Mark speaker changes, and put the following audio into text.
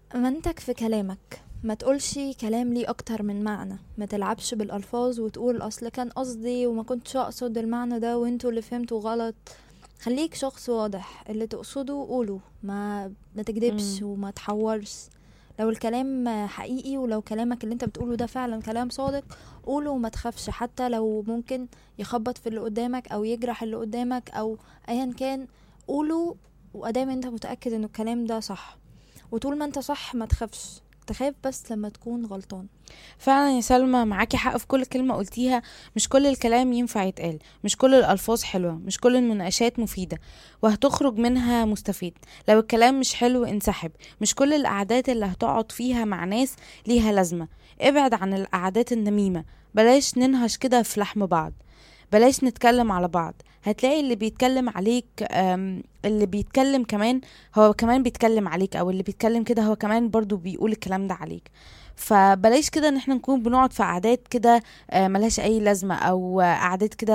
Speaker 1: منتك في كلامك ما تقولش كلام ليه اكتر من معنى ما تلعبش بالالفاظ وتقول اصل كان قصدي وما كنتش اقصد المعنى ده وانتوا اللي فهمتوا غلط خليك شخص واضح اللي تقصده قوله ما ما تكدبش
Speaker 2: مم.
Speaker 1: وما تحورش لو الكلام حقيقي ولو كلامك اللي انت بتقوله ده فعلا كلام صادق قوله وما تخافش حتى لو ممكن يخبط في اللي قدامك او يجرح اللي قدامك او ايا كان قوله وادام انت متاكد انه الكلام ده صح وطول ما انت صح ما تخافش تخاف بس لما تكون غلطان
Speaker 2: فعلا يا سلمى معاكي حق في كل كلمة قلتيها مش كل الكلام ينفع يتقال مش كل الألفاظ حلوة مش كل المناقشات مفيدة وهتخرج منها مستفيد لو الكلام مش حلو انسحب مش كل القعدات اللي هتقعد فيها مع ناس ليها لازمة ابعد عن القعدات النميمة بلاش ننهش كده في لحم بعض بلاش نتكلم على بعض هتلاقي اللي بيتكلم عليك أم، اللي بيتكلم كمان هو كمان بيتكلم عليك او اللي بيتكلم كده هو كمان برضو بيقول الكلام ده عليك فبلاش كده ان احنا نكون بنقعد في قعدات كده آه، ملهاش اي لازمة او آه، قعدات كده